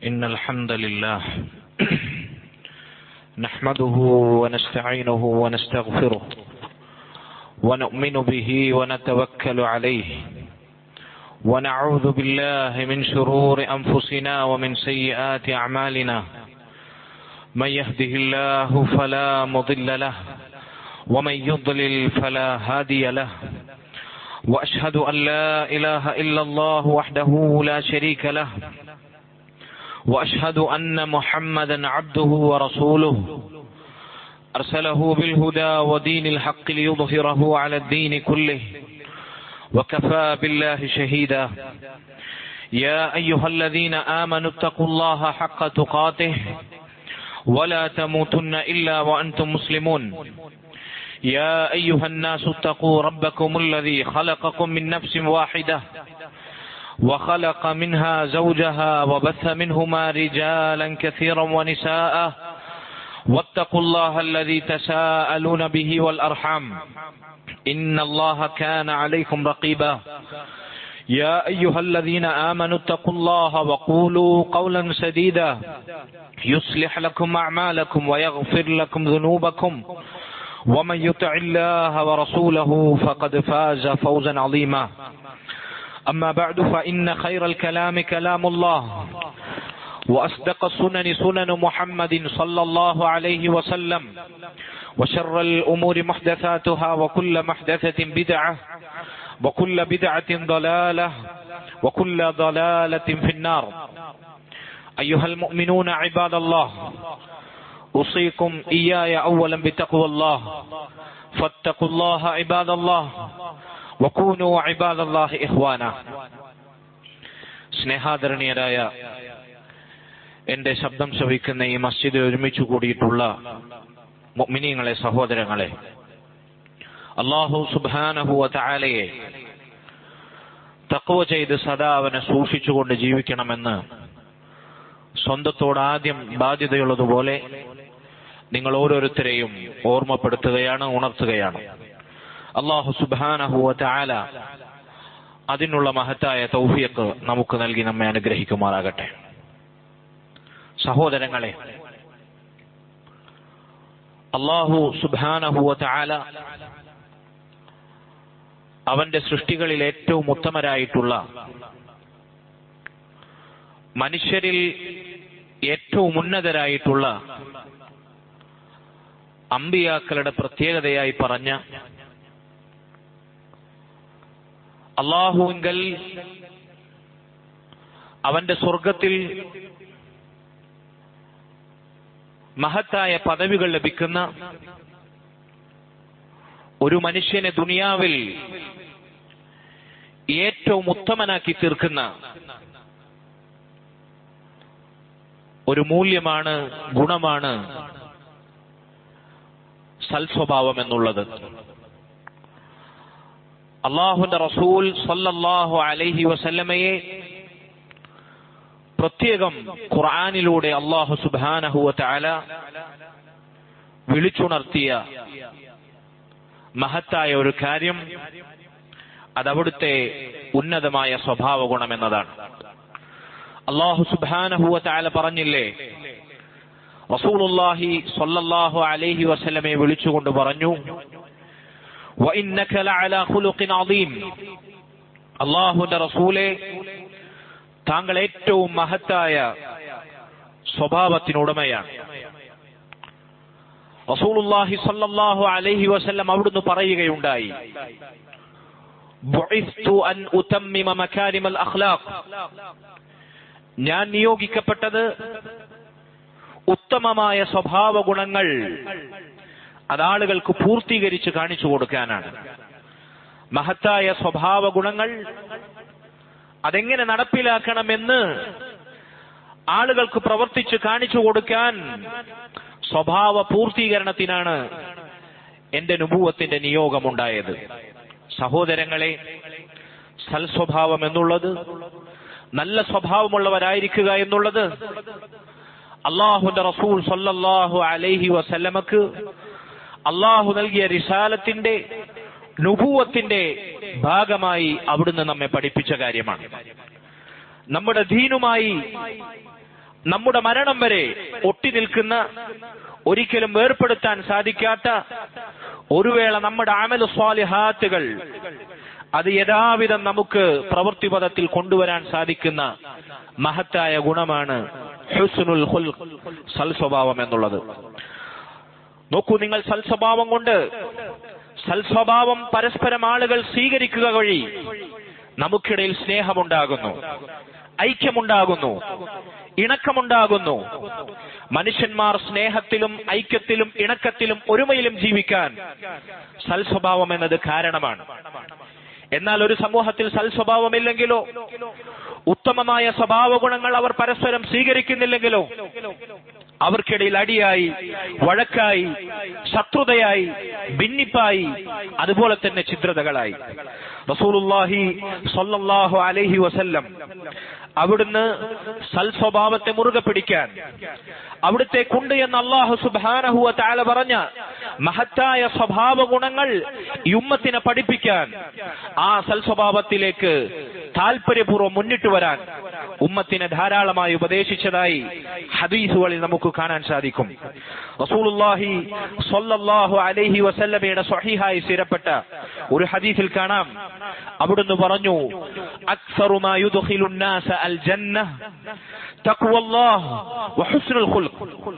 إن الحمد لله نحمده ونستعينه ونستغفره ونؤمن به ونتوكل عليه ونعوذ بالله من شرور أنفسنا ومن سيئات أعمالنا من يهده الله فلا مضل له ومن يضلل فلا هادي له واشهد ان لا اله الا الله وحده لا شريك له واشهد ان محمدا عبده ورسوله ارسله بالهدى ودين الحق ليظهره على الدين كله وكفى بالله شهيدا يا ايها الذين امنوا اتقوا الله حق تقاته ولا تموتن الا وانتم مسلمون يا أيها الناس اتقوا ربكم الذي خلقكم من نفس واحدة وخلق منها زوجها وبث منهما رجالا كثيرا ونساء واتقوا الله الذي تساءلون به والأرحام إن الله كان عليكم رقيبا يا أيها الذين آمنوا اتقوا الله وقولوا قولا سديدا يصلح لكم أعمالكم ويغفر لكم ذنوبكم ومن يطع الله ورسوله فقد فاز فوزا عظيما أما بعد فإن خير الكلام كلام الله وأصدق السنن سنن محمد صلى الله عليه وسلم وشر الأمور محدثاتها وكل محدثة بدعة وكل بدعة ضلالة وكل ضلالة في النار أيها المؤمنون عباد الله أوصيكم إياي أولا بتقوى الله فاتقوا الله عباد الله وكونوا عباد الله إخوانا സ്നേഹാദരണീയരായ എന്റെ ശബ്ദം ശ്രവിക്കുന്ന ഈ മസ്ജിദിൽ ഒരുമിച്ച് കൂടിയിട്ടുള്ള മിനിങ്ങളെ സഹോദരങ്ങളെ അള്ളാഹു സുബാനഹുവ താലയെ തക്കവ ചെയ്ത് സദാ അവനെ സൂക്ഷിച്ചുകൊണ്ട് ജീവിക്കണമെന്ന് സ്വന്തത്തോട് ആദ്യം ബാധ്യതയുള്ളതുപോലെ നിങ്ങൾ ഓരോരുത്തരെയും ഓർമ്മപ്പെടുത്തുകയാണ് ഉണർത്തുകയാണ് അള്ളാഹു സുബാനഹുവ ആല അതിനുള്ള മഹത്തായ തൗഫിയക്ക് നമുക്ക് നൽകി നമ്മെ അനുഗ്രഹിക്കുമാറാകട്ടെ സഹോദരങ്ങളെ അള്ളാഹു സുബാനഹുവ ആല അവന്റെ സൃഷ്ടികളിൽ ഏറ്റവും ഉത്തമരായിട്ടുള്ള മനുഷ്യരിൽ ഏറ്റവും ഉന്നതരായിട്ടുള്ള അമ്പിയാക്കളുടെ പ്രത്യേകതയായി പറഞ്ഞ അള്ളാഹുവിങ്കൽ അവന്റെ സ്വർഗത്തിൽ മഹത്തായ പദവികൾ ലഭിക്കുന്ന ഒരു മനുഷ്യനെ ദുനിയാവിൽ ഏറ്റവും ഉത്തമനാക്കി തീർക്കുന്ന ഒരു മൂല്യമാണ് ഗുണമാണ് സൽസ്വഭാവം എന്നുള്ളത് അള്ളാഹുന്റെ റസൂൽ സല്ലല്ലാഹു അലൈഹി വസല്ലമയെ പ്രത്യേകം ഖുർആാനിലൂടെ അള്ളാഹു സുബാനഹുവ തആല വിളിച്ചുണർത്തിയ മഹത്തായ ഒരു കാര്യം അതവിടുത്തെ ഉന്നതമായ സ്വഭാവ ഗുണം എന്നതാണ് അള്ളാഹു സുബാനഹുവ താല പറഞ്ഞില്ലേ റസൂലുള്ളാഹി സ്വല്ലല്ലാഹു അലൈഹി വസല്ലമയെ വിളിച്ചുകൊണ്ട് പറഞ്ഞു അള്ളാഹുന്റെ റസൂലെ താങ്കൾ ഏറ്റവും മഹത്തായ സ്വഭാവത്തിനുടമയാണ് റസൂലുള്ളാഹി സ്വല്ലല്ലാഹു അലൈഹി വസല്ലം അവിടുന്ന് പറയുകയുണ്ടായി അൻ ഉതമ്മിമ മകാരിമൽ അഖ്ലാഖ് ഞാൻ നിയോഗിക്കപ്പെട്ടത് ഉത്തമമായ സ്വഭാവ ഗുണങ്ങൾ അതാളുകൾക്ക് പൂർത്തീകരിച്ച് കാണിച്ചു കൊടുക്കാനാണ് മഹത്തായ സ്വഭാവ ഗുണങ്ങൾ അതെങ്ങനെ നടപ്പിലാക്കണമെന്ന് ആളുകൾക്ക് പ്രവർത്തിച്ച് കാണിച്ചു കൊടുക്കാൻ സ്വഭാവ പൂർത്തീകരണത്തിനാണ് എന്റെ നുപൂവത്തിന്റെ നിയോഗമുണ്ടായത് സഹോദരങ്ങളെ സൽസ്വഭാവം എന്നുള്ളത് നല്ല സ്വഭാവമുള്ളവരായിരിക്കുക എന്നുള്ളത് അള്ളാഹുന്റെ റസൂൽ സല്ലല്ലാഹു അലൈഹി വസല്ലമക്ക് അള്ളാഹു നൽകിയ റിസാലത്തിന്റെ നുപൂവത്തിന്റെ ഭാഗമായി അവിടുന്ന് നമ്മെ പഠിപ്പിച്ച കാര്യമാണ് നമ്മുടെ ദീനുമായി നമ്മുടെ മരണം വരെ ഒട്ടി നിൽക്കുന്ന ഒരിക്കലും വേർപ്പെടുത്താൻ സാധിക്കാത്ത ഒരു വേള നമ്മുടെ അമൽ സ്വാലിഹാത്തുകൾ അത് യഥാവിധം നമുക്ക് പ്രവൃത്തിപഥത്തിൽ കൊണ്ടുവരാൻ സാധിക്കുന്ന മഹത്തായ ഗുണമാണ് ഹുസ്നുൽ ഖുൽഖ് സൽസ്വഭാവം എന്നുള്ളത് നോക്കൂ നിങ്ങൾ സൽസ്വഭാവം കൊണ്ട് സൽസ്വഭാവം പരസ്പരം ആളുകൾ സ്വീകരിക്കുക വഴി നമുക്കിടയിൽ സ്നേഹമുണ്ടാകുന്നു ഐക്യമുണ്ടാകുന്നു ഇണക്കമുണ്ടാകുന്നു മനുഷ്യന്മാർ സ്നേഹത്തിലും ഐക്യത്തിലും ഇണക്കത്തിലും ഒരുമയിലും ജീവിക്കാൻ സൽസ്വഭാവം എന്നത് കാരണമാണ് എന്നാൽ ഒരു സമൂഹത്തിൽ സൽസ്വഭാവമില്ലെങ്കിലോ ഉത്തമമായ സ്വഭാവ ഗുണങ്ങൾ അവർ പരസ്പരം സ്വീകരിക്കുന്നില്ലെങ്കിലോ അവർക്കിടയിൽ അടിയായി വഴക്കായി ശത്രുതയായി ഭിന്നിപ്പായി അതുപോലെ തന്നെ ഛിദ്രതകളായി റസൂലുള്ളാഹി സ്വല്ലല്ലാഹു അലൈഹി വസല്ലം അവിടുന്ന് സൽസ്വഭാവത്തെ മുറുകെ പിടിക്കാൻ അവിടുത്തെ കൊണ്ട് എന്ന് അള്ളാഹു സുബാനഹുവ താല പറഞ്ഞ മഹത്തായ സ്വഭാവ ഗുണങ്ങൾ ഈ ഉമ്മത്തിനെ പഠിപ്പിക്കാൻ ആ സൽസ്വഭാവത്തിലേക്ക് താല്പര്യപൂർവ്വം മുന്നിട്ട് വരാൻ ഉമ്മത്തിനെ ധാരാളമായി ഉപദേശിച്ചതായി ഹദീസുകളിൽ നമുക്ക് കാണാൻ സാധിക്കും റസൂലുള്ളാഹി സ്വല്ലല്ലാഹു അലൈഹി വസല്ലമയുടെ സ്വഹീഹായി സ്ഥിരപ്പെട്ട ഒരു ഹദീസിൽ കാണാം അവിടുന്ന് പറഞ്ഞു അക്സറു മാ യുദ്ഖിലു الناس الجنة تقوى الله وحسن الخلق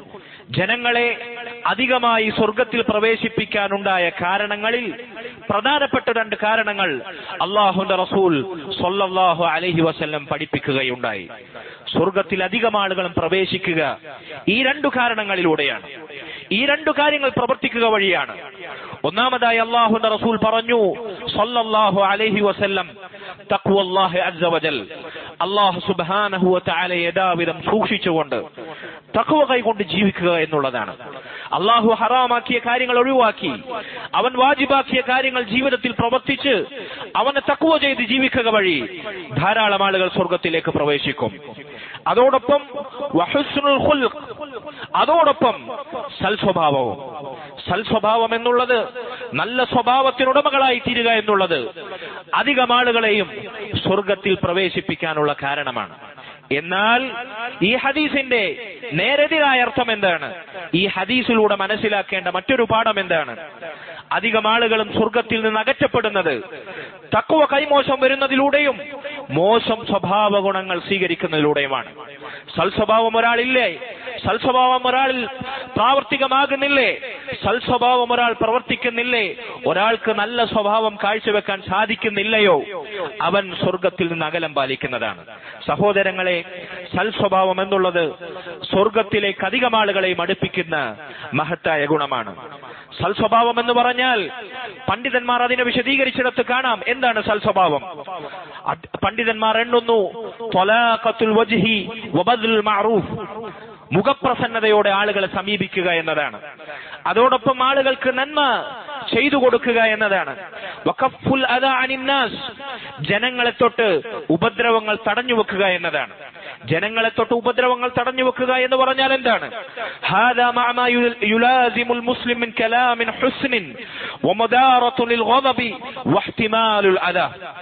ജനങ്ങളെ അധികമായി സ്വർഗത്തിൽ പ്രവേശിപ്പിക്കാനുണ്ടായ കാരണങ്ങളിൽ പ്രധാനപ്പെട്ട രണ്ട് കാരണങ്ങൾ അള്ളാഹുന്റെ റസൂൽ സൊല്ലാഹു അലഹി വസ്ല്ലം പഠിപ്പിക്കുകയുണ്ടായി സ്വർഗത്തിൽ അധികം ആളുകളും പ്രവേശിക്കുക ഈ രണ്ടു കാരണങ്ങളിലൂടെയാണ് ഈ രണ്ടു കാര്യങ്ങൾ പ്രവർത്തിക്കുക വഴിയാണ് ഒന്നാമതായി അള്ളാഹുന്റെ റസൂൽ പറഞ്ഞു സൊല്ലാഹു അലഹി വസല്ലം തക്വല്ലാഹ് അസ്സവജൽ അള്ളാഹു സുബാനഹുവ താല യഥാവിധം സൂക്ഷിച്ചുകൊണ്ട് തക്കുവ കൈകൊണ്ട് ജീവിക്കുക എന്നുള്ളതാണ് അള്ളാഹു ഹറാമാക്കിയ കാര്യങ്ങൾ ഒഴിവാക്കി അവൻ വാജിബാക്കിയ കാര്യങ്ങൾ ജീവിതത്തിൽ പ്രവർത്തിച്ച് അവനെ തക്കുവ ചെയ്ത് ജീവിക്കുക വഴി ധാരാളം ആളുകൾ സ്വർഗത്തിലേക്ക് പ്രവേശിക്കും അതോടൊപ്പം വഹുസ്നുൽ ഖുൽഖ് അതോടൊപ്പം സൽസ്വഭാവവും സൽസ്വഭാവം എന്നുള്ളത് നല്ല സ്വഭാവത്തിനുടമകളായി തീരുക എന്നുള്ളത് അധികം ആളുകളെയും സ്വർഗത്തിൽ പ്രവേശിപ്പിക്കാനുള്ള കാരണമാണ് എന്നാൽ ഈ ഹദീസിന്റെ നേരെതിരായ അർത്ഥം എന്താണ് ഈ ഹദീസിലൂടെ മനസ്സിലാക്കേണ്ട മറ്റൊരു പാഠം എന്താണ് അധികം ആളുകളും സ്വർഗത്തിൽ നിന്ന് അകറ്റപ്പെടുന്നത് തക്കുവ കൈമോശം വരുന്നതിലൂടെയും മോശം സ്വഭാവ ഗുണങ്ങൾ സ്വീകരിക്കുന്നതിലൂടെയുമാണ് സൽസ്വഭാവം ഒരാളില്ലേ സൽസ്വഭാവം ഒരാളിൽ പ്രാവർത്തികമാകുന്നില്ലേ സൽസ്വഭാവം ഒരാൾ പ്രവർത്തിക്കുന്നില്ലേ ഒരാൾക്ക് നല്ല സ്വഭാവം കാഴ്ചവെക്കാൻ സാധിക്കുന്നില്ലയോ അവൻ സ്വർഗത്തിൽ നിന്ന് അകലം പാലിക്കുന്നതാണ് സഹോദരങ്ങളെ സൽസ്വഭാവം എന്നുള്ളത് സ്വർഗത്തിലേക്ക് അധികം ആളുകളെയും അടുപ്പിക്കുന്ന മഹത്തായ ഗുണമാണ് സൽസ്വഭാവം എന്ന് പറഞ്ഞാൽ പണ്ഡിതന്മാർ അതിനെ വിശദീകരിച്ചിടത്ത് കാണാം എന്താണ് സൽസ്വഭാവം അത് പണ്ഡിതന്മാർ എണ്ണുന്നു ത്വലാഖത്തുൽ വജ്ഹി വബദ്ലുൽ മഅറൂഫ് മുഖപ്രസന്നതയോടെ ആളുകളെ സമീപിക്കുക എന്നതാണ് അതോടൊപ്പം ആളുകൾക്ക് നന്മ ചെയ്തു കൊടുക്കുക എന്നതാണ് വഖഫുൽ അദാ അനിന്നാസ് ജനങ്ങളെ തൊട്ട് ഉപദ്രവങ്ങൾ തടഞ്ഞു വെക്കുക എന്നതാണ് ജനങ്ങളെ തൊട്ട് ഉപദ്രവങ്ങൾ തടഞ്ഞു വെക്കുക എന്ന് പറഞ്ഞാൽ എന്താണ് ഹാദാ മഅ യുലാസിമുൽ മുസ്ലിം മിൻ കലാമിൻ ഹുസ്നിൻ വമദാറത്തു ലിൽ ഗദബി വഹ്തിമാലുൽ അദാ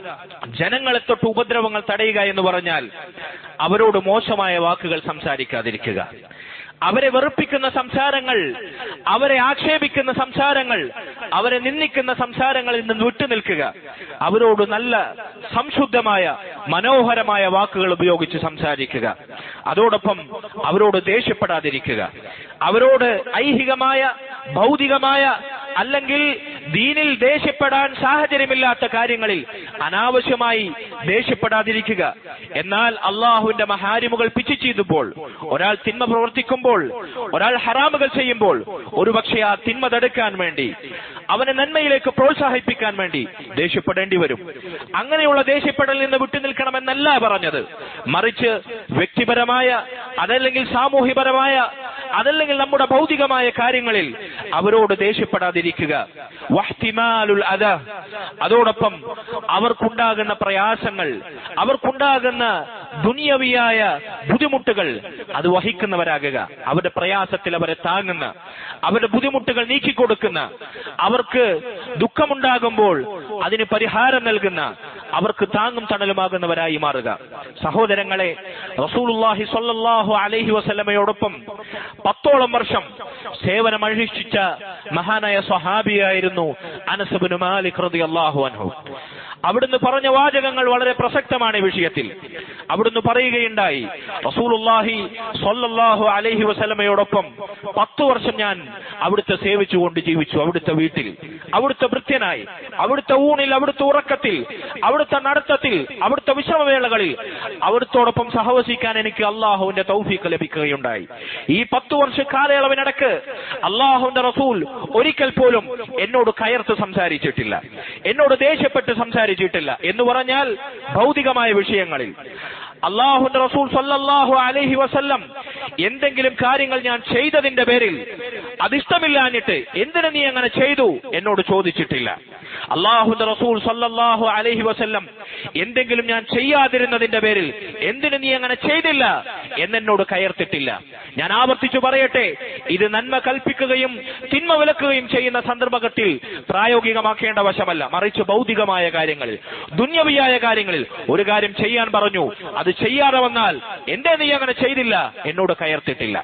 ജനങ്ങളെ തൊട്ട് ഉപദ്രവങ്ങൾ തടയുക എന്ന് പറഞ്ഞാൽ അവരോട് മോശമായ വാക്കുകൾ സംസാരിക്കാതിരിക്കുക അവരെ വെറുപ്പിക്കുന്ന സംസാരങ്ങൾ അവരെ ആക്ഷേപിക്കുന്ന സംസാരങ്ങൾ അവരെ നിന്ദിക്കുന്ന സംസാരങ്ങളിൽ നിന്ന് വിട്ടുനിൽക്കുക അവരോട് നല്ല സംശുദ്ധമായ മനോഹരമായ വാക്കുകൾ ഉപയോഗിച്ച് സംസാരിക്കുക അതോടൊപ്പം അവരോട് ദേഷ്യപ്പെടാതിരിക്കുക അവരോട് ഐഹികമായ ഭൗതികമായ അല്ലെങ്കിൽ ദീനിൽ ദേഷ്യപ്പെടാൻ സാഹചര്യമില്ലാത്ത കാര്യങ്ങളിൽ അനാവശ്യമായി ദേഷ്യപ്പെടാതിരിക്കുക എന്നാൽ അള്ളാഹുവിന്റെ മഹാരിമുകൾ പിച്ചു ചെയ്തപ്പോൾ ഒരാൾ തിന്മ പ്രവർത്തിക്കുമ്പോൾ ഒരാൾ ഹറാമുകൾ ചെയ്യുമ്പോൾ ഒരുപക്ഷെ ആ തിന്മ തടുക്കാൻ വേണ്ടി അവനെ നന്മയിലേക്ക് പ്രോത്സാഹിപ്പിക്കാൻ വേണ്ടി ദേഷ്യപ്പെടേണ്ടി വരും അങ്ങനെയുള്ള ദേഷ്യപ്പെടലിൽ നിന്ന് വിട്ടുനിൽക്കണമെന്നല്ല പറഞ്ഞത് മറിച്ച് വ്യക്തിപരമായ അതല്ലെങ്കിൽ സാമൂഹ്യപരമായ അതല്ലെങ്കിൽ നമ്മുടെ ഭൗതികമായ കാര്യങ്ങളിൽ അവരോട് ദേഷ്യപ്പെടാതിരിക്കുക വഹ്തിമാലുൽ അദ അതോടൊപ്പം അവർക്കുണ്ടാകുന്ന പ്രയാസങ്ങൾ അവർക്കുണ്ടാകുന്ന ദുനിയവിയായ ബുദ്ധിമുട്ടുകൾ അത് വഹിക്കുന്നവരാകുക അവരുടെ പ്രയാസത്തിൽ അവരെ താങ്ങുന്ന അവരുടെ ബുദ്ധിമുട്ടുകൾ നീക്കിക്കൊടുക്കുന്ന അവർക്ക് ദുഃഖമുണ്ടാകുമ്പോൾ അതിന് പരിഹാരം നൽകുന്ന അവർക്ക് താങ്ങും തണലുമാകുന്നവരായി മാറുക സഹോദരങ്ങളെ റസൂലുള്ളാഹി സ്വല്ലല്ലാഹു അലൈഹി വസല്ലമയോടൊപ്പം പത്തോളം വർഷം സേവനം അനുഷ്ഠിച്ച മഹാനായ സ്വഹാബിയായിരുന്നു അനസബിന് മാലിക് റളിയല്ലാഹു അൻഹു അവിടുന്ന് പറഞ്ഞ വാചകങ്ങൾ വളരെ പ്രസക്തമാണ് ഈ വിഷയത്തിൽ അവിടുന്ന് പറയുകയുണ്ടായി റസൂലുള്ളാഹി സ്വല്ലല്ലാഹു അലൈഹി വസല്ലമയോടൊപ്പം പത്തു വർഷം ഞാൻ അവിടുത്തെ സേവിച്ചുകൊണ്ട് ജീവിച്ചു അവിടുത്തെ വീട്ടിൽ അവിടുത്തെ ഭൃത്യനായി അവിടുത്തെ ഊണിൽ അവിടുത്തെ ഉറക്കത്തിൽ അവിടുത്തെ നടത്തത്തിൽ അവിടുത്തെ വിശ്രമവേളകളിൽ അവിടുത്തോടൊപ്പം സഹവസിക്കാൻ എനിക്ക് അള്ളാഹുവിന്റെ തൗഫീക്ക് ലഭിക്കുകയുണ്ടായി ഈ പത്തു വർഷ കാലയളവിനിടക്ക് അള്ളാഹുവിന്റെ റസൂൽ ഒരിക്കൽ പോലും എന്നോട് കയർത്ത് സംസാരിച്ചിട്ടില്ല എന്നോട് ദേഷ്യപ്പെട്ട് സംസാരിച്ചിട്ടില്ല എന്ന് പറഞ്ഞാൽ ഭൗതികമായ വിഷയങ്ങളിൽ അള്ളാഹുന്റെ റസൂൽ സല്ലല്ലാഹു അലൈഹി വസല്ലം എന്തെങ്കിലും കാര്യങ്ങൾ ഞാൻ ചെയ്തതിന്റെ പേരിൽ അതിഷ്ടമില്ലാഞ്ഞിട്ട് എന്തിനു നീ അങ്ങനെ ചെയ്തു എന്നോട് ചോദിച്ചിട്ടില്ല അള്ളാഹുന്റെ റസൂൽ സല്ലല്ലാഹു അലൈഹി വസല്ലം എന്തെങ്കിലും ഞാൻ ചെയ്യാതിരുന്നതിന്റെ പേരിൽ എന്തിനു നീ അങ്ങനെ ചെയ്തില്ല എന്നെന്നോട് കയർത്തിട്ടില്ല ഞാൻ ആവർത്തിച്ചു പറയട്ടെ ഇത് നന്മ കൽപ്പിക്കുകയും തിന്മ വിലക്കുകയും ചെയ്യുന്ന സന്ദർഭത്തിൽ പ്രായോഗികമാക്കേണ്ട വശമല്ല മറിച്ച് ഭൗതികമായ കാര്യങ്ങളിൽ ദുന്യവിയായ കാര്യങ്ങളിൽ ഒരു കാര്യം ചെയ്യാൻ പറഞ്ഞു അത് ചെയ്യാതെ വന്നാൽ എന്തേ നീ അങ്ങനെ ചെയ്തില്ല എന്നോട് കയർത്തിട്ടില്ല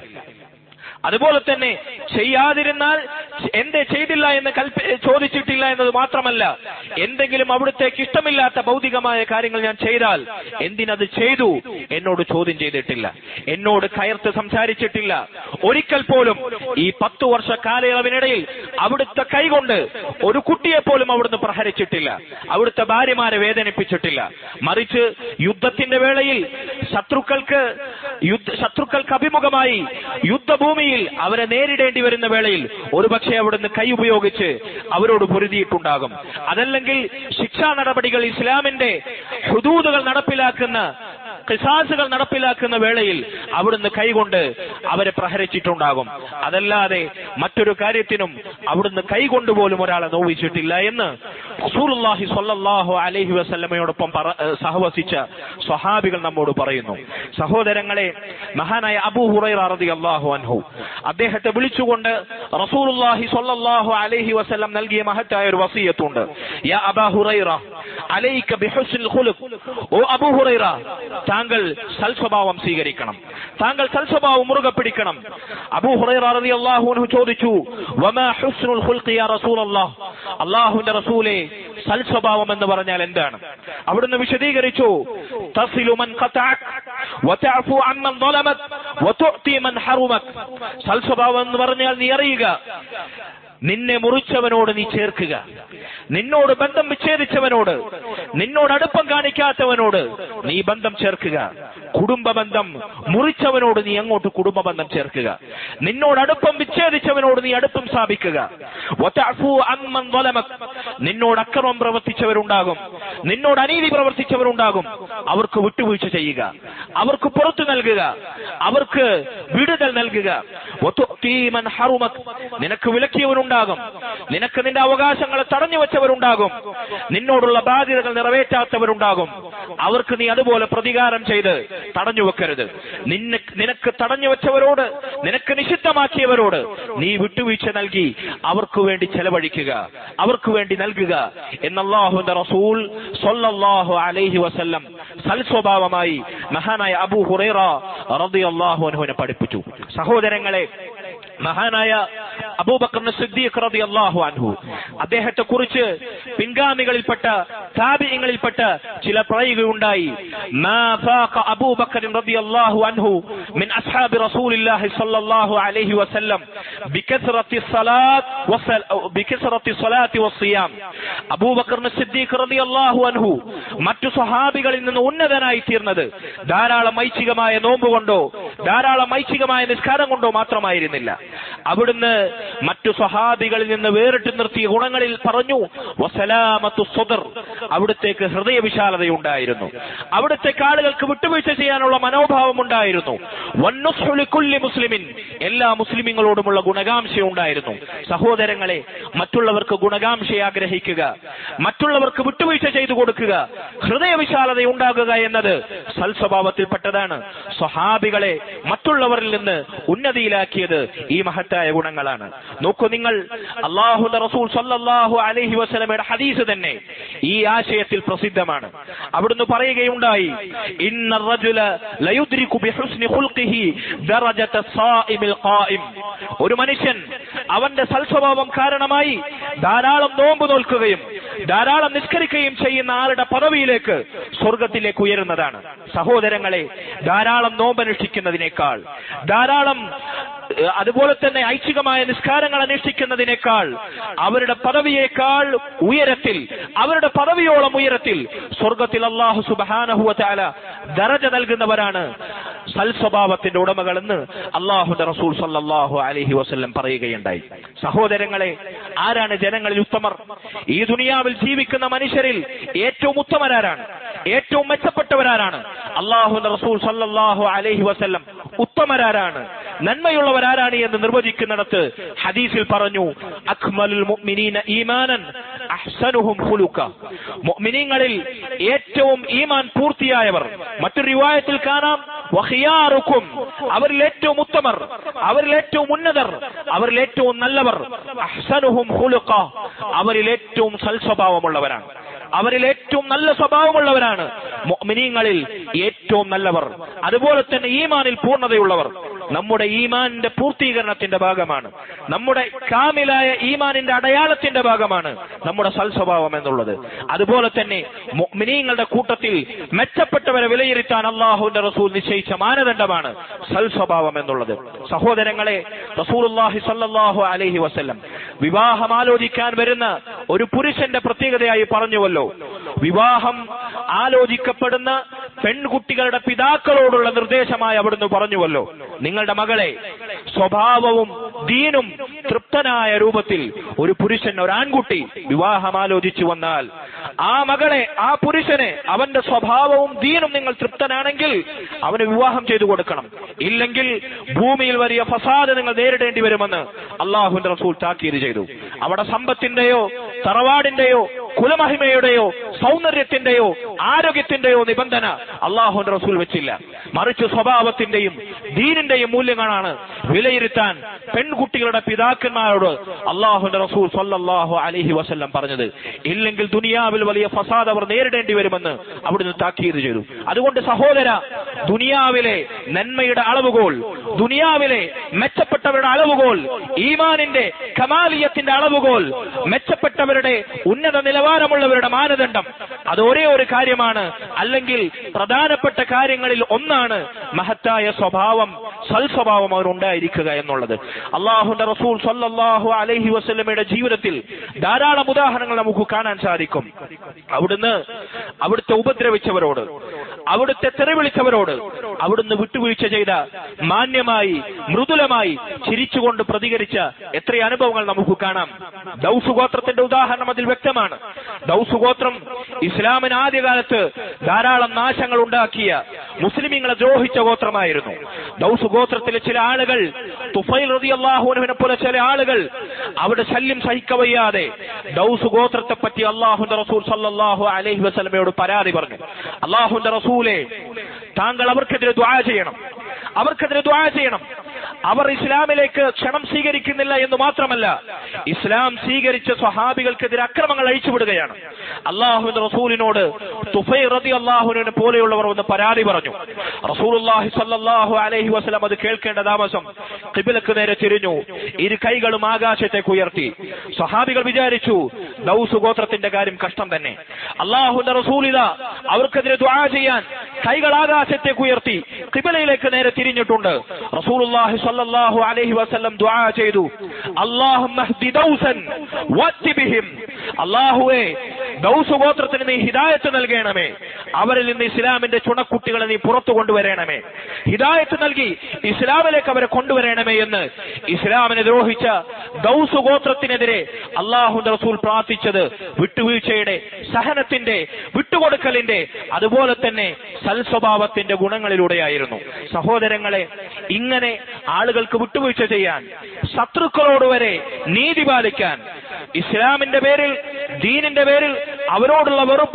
അതുപോലെ തന്നെ ചെയ്യാതിരുന്നാൽ എന്തേ ചെയ്തില്ല എന്ന് കൽപ്പ ചോദിച്ചിട്ടില്ല എന്നത് മാത്രമല്ല എന്തെങ്കിലും അവിടുത്തേക്ക് ഇഷ്ടമില്ലാത്ത ഭൗതികമായ കാര്യങ്ങൾ ഞാൻ ചെയ്താൽ എന്തിനത് ചെയ്തു എന്നോട് ചോദ്യം ചെയ്തിട്ടില്ല എന്നോട് കയർത്ത് സംസാരിച്ചിട്ടില്ല ഒരിക്കൽ പോലും ഈ പത്തു വർഷ കാലയളവിനിടയിൽ അവിടുത്തെ കൈകൊണ്ട് ഒരു കുട്ടിയെ പോലും അവിടുന്ന് പ്രഹരിച്ചിട്ടില്ല അവിടുത്തെ ഭാര്യമാരെ വേദനിപ്പിച്ചിട്ടില്ല മറിച്ച് യുദ്ധത്തിന്റെ വേളയിൽ ശത്രുക്കൾക്ക് യുദ്ധ ശത്രുക്കൾക്ക് അഭിമുഖമായി യുദ്ധഭൂമിയിൽ അവരെ നേരിടേണ്ടി വരുന്ന വേളയിൽ ഒരുപക്ഷെ അവിടുന്ന് കൈ ഉപയോഗിച്ച് അവരോട് പൊരുതിയിട്ടുണ്ടാകും അതല്ലെങ്കിൽ ശിക്ഷാ നടപടികൾ ഇസ്ലാമിന്റെ ഹുദൂദുകൾ നടപ്പിലാക്കുന്ന കിസാസുകൾ നടപ്പിലാക്കുന്ന വേളയിൽ അവിടുന്ന് കൈകൊണ്ട് അവരെ പ്രഹരിച്ചിട്ടുണ്ടാകും അതല്ലാതെ മറ്റൊരു കാര്യത്തിനും അവിടുന്ന് കൈകൊണ്ട് പോലും ഒരാളെ നോവിച്ചിട്ടില്ല എന്ന് റസൂലുള്ളാഹി സ്വല്ലല്ലാഹു അലൈഹി വസല്ലമയോടൊപ്പം പറ- ഏഹ് സഹവസിച്ച സ്വഹാബികൾ നമ്മോട് പറയുന്നു സഹോദരങ്ങളെ മഹാനായ അബൂ ഹുറൈറ റളിയല്ലാഹു അൻഹു അദ്ദേഹത്തെ വിളിച്ചുകൊണ്ട് റസൂലുള്ളാഹി സ്വല്ലല്ലാഹു അലൈഹി വസല്ലം നൽകിയ മഹത്തായ ഒരു വസിയത്തുണ്ട് യാ അബാ ഹുറൈറ അലൈക ബിഹുസ്നിൽ ഖുലുഖ് ഓ അബൂ ഹുറൈറ താങ്കൾ സൽസ്വഭാവം സ്വീകരിക്കണം താങ്കൾ സൽസ്വഭാവം മുറുകെ പിടിക്കണം അബൂ ഹുറൈറ റളിയല്ലാഹു അൻഹു ചോദിച്ചു വമാ ഹുസ്നുൽ ഖുൽഖി യാ റസൂലല്ലാഹ് അല്ലാഹുവിന്റെ റസൂലേ സൽസ്വഭാവം എന്ന് പറഞ്ഞാൽ എന്താണ് അവിടുന്ന് വിശദീകരിച്ചു തസിലു മൻ ഖതഅക് വതഅഫു അമ്മൻ ظلمك വതുഅതി മൻ ഹറുമക് സൽസ്വഭാവം എന്ന് പറഞ്ഞാൽ നീ അറിയുക നിന്നെ മുറിച്ചവനോട് നീ ചേർക്കുക നിന്നോട് ബന്ധം വിച്ഛേദിച്ചവനോട് നിന്നോട് അടുപ്പം കാണിക്കാത്തവനോട് നീ ബന്ധം ചേർക്കുക കുടുംബ ബന്ധം മുറിച്ചവനോട് നീ അങ്ങോട്ട് കുടുംബ ബന്ധം ചേർക്കുക നിന്നോട് അടുപ്പം വിച്ഛേദിച്ചവനോട് നീ അടുപ്പം സ്ഥാപിക്കുക വതഅഫു അമ്മൻ ظلمك നിന്നോട് അക്രമം പ്രവർത്തിച്ചവരുണ്ടാകും നിന്നോട് അനീതി പ്രവർത്തിച്ചവരുണ്ടാകും അവർക്ക് വിട്ടുവീഴ്ച ചെയ്യുക അവർക്ക് പുറത്തു നൽകുക അവർക്ക് വിടുതൽ നൽകുക വതുഅതി മൻ ഹറുമക് നിനക്ക് വിലക്കിയവരുണ്ടാകും നിനക്ക് നിന്റെ അവകാശങ്ങളെ തടഞ്ഞു വെച്ചവരുണ്ടാകും നിന്നോടുള്ള ബാധ്യതകൾ നിറവേറ്റാത്തവരുണ്ടാകും അവർക്ക് നീ അതുപോലെ പ്രതികാരം ചെയ്ത് തടഞ്ഞു വെക്കരുത് നിന്നെ നിനക്ക് തടഞ്ഞു വെച്ചവരോട് നിനക്ക് നിഷിദ്ധമാക്കിയവരോട് നീ വിട്ടുവീഴ്ച നൽകി അവർക്ക് വേണ്ടി ചെലവഴിക്കുക അവർക്ക് വേണ്ടി നൽകുക എന്നല്ലാഹുവിന്റെ റസൂൽ സ്വല്ലല്ലാഹു അലൈഹി വസല്ലം സൽസ്വഭാവമായി മഹാനായ അബൂ ഹുറൈറ റളിയല്ലാഹു അൻഹുവിനെ പഠിപ്പിച്ചു സഹോദരങ്ങളെ മഹാനായ അബൂബക്കർ സിദ്ദീഖ് റളിയല്ലാഹു അൻഹു അദ്ദേഹത്തെ കുറിച്ച് പിൻഗാമികളിൽപ്പെട്ട താബിയങ്ങളിൽപ്പെട്ട ചില പറയുകയുണ്ടായി മാ ഫാഖ അബൂബക്കർ റളിയല്ലാഹു അൻഹു മിൻ അസ്ഹാബി റസൂലില്ലാഹി സ്വല്ലല്ലാഹു അലൈഹി വസല്ലം ബികസ്റത്തി സ്വലാത്ത് വസൽ ബികസ്റത്തി സ്വലാത്തി വസ്സിയാം അബൂബക്കർ സിദ്ദീഖ് റളിയല്ലാഹു അൻഹു മറ്റു സ്വഹാബികളിൽ നിന്ന് ഉന്നതനായി തീർന്നത് ധാരാളം ഐച്ഛികമായ നോമ്പ് കൊണ്ടോ ധാരാളം ഐച്ഛികമായ നിസ്കാരം കൊണ്ടോ മാത്രമായിരുന്നില്ല അവിടുന്ന് മറ്റു സ്വഹാബികളിൽ നിന്ന് വേറിട്ട് നിർത്തിയ ഗുണങ്ങളിൽ പറഞ്ഞു വസലാമത്തു സ്വദർ അവിടുത്തേക്ക് ഹൃദയ വിശാലതയുണ്ടായിരുന്നു അവിടുത്തേക്ക് ആളുകൾക്ക് വിട്ടുവീഴ്ച ചെയ്യാനുള്ള മനോഭാവം ഉണ്ടായിരുന്നു വന്നുസ്ഹു ലിക്കുല്ലി മുസ്ലിമിൻ എല്ലാ മുസ്ലിമിങ്ങളോടുമുള്ള ഗുണകാംക്ഷ ഉണ്ടായിരുന്നു സഹോദരങ്ങളെ മറ്റുള്ളവർക്ക് ഗുണകാംക്ഷ ആഗ്രഹിക്കുക മറ്റുള്ളവർക്ക് വിട്ടുവീഴ്ച ചെയ്തു കൊടുക്കുക ഹൃദയ വിശാലത ഉണ്ടാകുക എന്നത് സൽസ്വഭാവത്തിൽപ്പെട്ടതാണ് സ്വഹാബികളെ മറ്റുള്ളവരിൽ നിന്ന് ഉന്നതിയിലാക്കിയത് ഈ മഹത്തായ ഗുണങ്ങളായിരുന്നു എന്നതാണ് നോക്കൂ നിങ്ങൾ അള്ളാഹുന്റെ റസൂൽ സല്ലല്ലാഹു അലൈഹി വസല്ലമയുടെ ഹദീസ് തന്നെ ഈ ആശയത്തിൽ പ്രസിദ്ധമാണ് അവിടുന്ന് പറയുകയുണ്ടായി ഇന്ന റജുല ലയുദ്രികു ബിഹുസ്നി ഖുൽഖിഹി ദറജത സായിമിൽ ഖായിം ഒരു മനുഷ്യൻ അവന്റെ സൽസ്വഭാവം കാരണമായി ധാരാളം നോമ്പ് നോൽക്കുകയും ധാരാളം നിസ്കരിക്കുകയും ചെയ്യുന്ന ആളുടെ പദവിയിലേക്ക് സ്വർഗത്തിലേക്ക് ഉയരുന്നതാണ് സഹോദരങ്ങളെ ധാരാളം നോമ്പനുഷ്ഠിക്കുന്നതിനേക്കാൾ ധാരാളം ഏഹ്, അതുപോലെ തന്നെ ഐച്ഛികമായ നിസ്കാരങ്ങൾ അനുഷ്ഠിക്കുന്നതിനേക്കാൾ അവരുടെ പദവിയേക്കാൾ ഉയരത്തിൽ അവരുടെ പദവിയോളം ഉയരത്തിൽ സ്വർഗത്തിൽ അള്ളാഹു സുബാനഹുവല ദറജ നൽകുന്നവരാണ് സൽസ്വഭാവത്തിന്റെ ഉടമകളെന്ന് അള്ളാഹുന്റെ റസൂൽ സല്ലല്ലാഹു അലൈഹി വസല്ലം പറയുകയുണ്ടായി സഹോദരങ്ങളെ ആരാണ് ജനങ്ങളിൽ ഉത്തമർ ഈ ദുനിയാവിൽ ജീവിക്കുന്ന മനുഷ്യരിൽ ഏറ്റവും ഉത്തമരാരാണ് ഏറ്റവും മെച്ചപ്പെട്ടവരാരാണ് അള്ളാഹുന്റെ റസൂൽ സല്ലല്ലാഹു അലൈഹി വസല്ലം ഉത്തമരാരാണ് നന്മയുള്ളവരാരാണ് എന്ന് നിർവചിക്കുന്നിടത്ത് ഹദീസിൽ പറഞ്ഞു അക്മലുൽ മുഅ്മിനീന ഈമാനൻ അഹ്സനുഹും ഖുലുക മുഅ്മിനീങ്ങളിൽ ഏറ്റവും ഈമാൻ പൂർത്തിയായവർ മറ്റൊരു റിവായത്തിൽ കാണാം വഖിയാറുക്കും അവരിൽ ഏറ്റവും ഉത്തമർ അവരിൽ ഏറ്റവും ഉന്നതർ അവരിൽ ഏറ്റവും നല്ലവർ അഹ്സനുഹും ഖുലുക അവരിൽ ഏറ്റവും സൽസ്വഭാവമുള്ളവരാണ് അവരിൽ ഏറ്റവും നല്ല സ്വഭാവമുള്ളവരാണ് മുഅ്മിനീങ്ങളിൽ ഏറ്റവും നല്ലവർ അതുപോലെ തന്നെ ഈമാനിൽ പൂർണ്ണതയുള്ളവർ നമ്മുടെ ഈമാനിന്റെ പൂർത്തീകരണത്തിന്റെ ഭാഗമാണ് നമ്മുടെ കാമിലായ ഈമാനിന്റെ അടയാളത്തിന്റെ ഭാഗമാണ് നമ്മുടെ സൽസ്വഭാവം എന്നുള്ളത് അതുപോലെ തന്നെ മുഅ്മിനീങ്ങളുടെ കൂട്ടത്തിൽ മെച്ചപ്പെട്ടവരെ വിലയിരുത്താൻ അള്ളാഹുവിന്റെ റസൂൽ നിശ്ചയിച്ച മാനദണ്ഡമാണ് സൽസ്വഭാവം എന്നുള്ളത് സഹോദരങ്ങളെ റസൂലുള്ളാഹി സല്ലല്ലാഹു അലൈഹി വസല്ലം വിവാഹം ആലോചിക്കാൻ വരുന്ന ഒരു പുരുഷന്റെ പ്രത്യേകതയായി പറഞ്ഞുവല്ലോ വിവാഹം ആലോചിക്കപ്പെടുന്ന പെൺകുട്ടികളുടെ പിതാക്കളോടുള്ള നിർദ്ദേശമായി അവിടുന്ന് പറഞ്ഞുവല്ലോ നിങ്ങളുടെ മകളെ സ്വഭാവവും ദീനും തൃപ്തനായ രൂപത്തിൽ ഒരു പുരുഷൻ ഒരു ആൺകുട്ടി വിവാഹം ആലോചിച്ചു വന്നാൽ ആ മകളെ ആ പുരുഷനെ അവന്റെ സ്വഭാവവും ദീനും നിങ്ങൾ തൃപ്തനാണെങ്കിൽ അവന് വിവാഹം ചെയ്തു കൊടുക്കണം ഇല്ലെങ്കിൽ ഭൂമിയിൽ വലിയ ഫസാദ് നിങ്ങൾ നേരിടേണ്ടി വരുമെന്ന് അള്ളാഹുന്റെ റസൂൽ താക്കീത് ചെയ്തു അവിടെ സമ്പത്തിന്റെയോ തറവാടിന്റെയോ കുലമഹിമയുടെയോ സൗന്ദര്യത്തിന്റെയോ ആരോഗ്യത്തിന്റെയോ നിബന്ധന അള്ളാഹുന്റെ റസൂൽ വെച്ചില്ല മറിച്ച് സ്വഭാവത്തിന്റെയും ദീനിന്റെയും മൂല്യങ്ങളാണ് വിലയിരുത്താൻ പെൺകുട്ടികളുടെ പിതാക്കന്മാരോട് അള്ളാഹുന്റെ റസൂൽ സല്ലല്ലാഹു അലൈഹി വസല്ലം പറഞ്ഞത് ഇല്ലെങ്കിൽ ദുനിയാവിൽ വലിയ ഫസാദ് അവർ നേരിടേണ്ടി വരുമെന്ന് അവിടുന്ന് താക്കീത് ചെയ്തു അതുകൊണ്ട് സഹോദര ദുനിയാവിലെ നന്മയുടെ അളവുകോൽ ദുനിയാവിലെ മെച്ചപ്പെട്ടവരുടെ അളവുകോൽ ഈമാനിന്റെ കമാലിയത്തിന്റെ അളവുകോൽ മെച്ചപ്പെട്ടവരുടെ ഉന്നത നിലവാരമുള്ളവരുടെ മാനദണ്ഡം അത് ഒരേ ഒരു കാര്യമാണ് അല്ലെങ്കിൽ പ്രധാനപ്പെട്ട കാര്യങ്ങളിൽ ഒന്നാണ് മഹത്തായ സ്വഭാവം സൽസ്വഭാവം അവരുണ്ടായിരിക്കുക എന്നുള്ളത് അള്ളാഹുന്റെ റസൂൽ സല്ലല്ലാഹു അലൈഹി വസല്ലമയുടെ ജീവിതത്തിൽ ധാരാളം ഉദാഹരണങ്ങൾ നമുക്ക് കാണാൻ സാധിക്കും അവിടുന്ന് അവിടുത്തെ ഉപദ്രവിച്ചവരോട് അവിടുത്തെ തെറിവിളിച്ചവരോട് അവിടുന്ന് വിട്ടുവീഴ്ച ചെയ്ത മാന്യമായി മൃദുലമായി ചിരിച്ചുകൊണ്ട് പ്രതികരിച്ച എത്ര അനുഭവങ്ങൾ നമുക്ക് കാണാം ദൗസ് ഗോത്രത്തിന്റെ ഉദാഹരണം അതിൽ വ്യക്തമാണ് ദൗസ് ഗോത്രം ഇസ്ലാമിന് ആദ്യകാലത്ത് ധാരാളം നാശങ്ങൾ ഉണ്ടാക്കിയ മുസ്ലിമീങ്ങളെ ദ്രോഹിച്ച ഗോത്രമായിരുന്നു ദൗസ് ഗോത്രത്തിലെ ചില ആളുകൾ തുഫൈൽ റളിയല്ലാഹുവിനെ പോലെ ചില ആളുകൾ അവിടെ ശല്യം സഹിക്കവയ്യാതെ ദൗസ് ഗോത്രത്തെ പറ്റി അള്ളാഹുന്റെ റസൂൽ സല്ലല്ലാഹു അലൈഹി വസല്ലമയോട് പരാതി പറഞ്ഞു അള്ളാഹുന്റെ റസൂലെ താങ്കൾ അവർക്കെതിരെ ദ്വാ ചെയ്യണം അവർക്കെതിരെ ദ്വാ ചെയ്യണം അവർ ഇസ്ലാമിലേക്ക് ക്ഷണം സ്വീകരിക്കുന്നില്ല എന്ന് മാത്രമല്ല ഇസ്ലാം സ്വീകരിച്ച സ്വഹാബികൾക്കെതിരെ അക്രമങ്ങൾ അഴിച്ചുവിടുകയാണ് അള്ളാഹുവിന്റെ റസൂലിനോട് തുഫൈ റതി അള്ളാഹുവിനെ പോലെയുള്ളവർ ഒന്ന് പരാതി പറഞ്ഞു റസൂലുള്ളാഹി സല്ലല്ലാഹു അലൈഹി വസല്ലം അത് കേൾക്കേണ്ട താമസം കിബിലക്ക് നേരെ തിരിഞ്ഞു ഇരു കൈകളും ആകാശത്തേക്ക് ഉയർത്തി സ്വഹാബികൾ വിചാരിച്ചു ദൗസ് ഗോത്രത്തിന്റെ കാര്യം കഷ്ടം തന്നെ അള്ളാഹുവിന്റെ റസൂലിത അവർക്കെതിരെ ദ്വാ ചെയ്യാൻ കൈകൾ ആകാശത്തേക്ക് ഉയർത്തി കിബിലയിലേക്ക് നേരെ തിരിഞ്ഞിട്ടുണ്ട് റസൂലുള്ളാഹി സല്ലല്ലാഹു അലൈഹി വസല്ലം ദുആ ചെയ്തു അല്ലാഹുമ്മ ഹ്ദി ദൗസൻ വഅത്തി ബിഹിം അല്ലാഹുവേ ദൗസ് ഗോത്രത്തിന് നീ ഹിദായത്ത് നൽകണമേ അവരിൽ നിന്ന് ഇസ്ലാമിന്റെ ചുണക്കുട്ടികളെ നീ പുറത്തു കൊണ്ടുവരണമേ ഹിദായത്ത് നൽകി ഇസ്ലാമിലേക്ക് അവരെ കൊണ്ടുവരണമേ എന്ന് ഇസ്ലാമിനെ ദ്രോഹിച്ച ദൗസ് ഗോത്രത്തിനെതിരെ അള്ളാഹുന്റെ റസൂൽ പ്രാർത്ഥിച്ചത് വിട്ടുവീഴ്ചയുടെ സഹനത്തിന്റെ വിട്ടുകൊടുക്കലിന്റെ അതുപോലെ തന്നെ സൽസ്വഭാവത്തിന്റെ ഗുണങ്ങളിലൂടെയായിരുന്നു സഹോദരങ്ങളെ ഇങ്ങനെ ആളുകൾക്ക് വിട്ടുവീഴ്ച ചെയ്യാൻ ശത്രുക്കളോട് വരെ നീതി പാലിക്കാൻ ഇസ്ലാമിന്റെ പേരിൽ ദീനിന്റെ പേരിൽ അവരോടുള്ള വെറുപ്പ്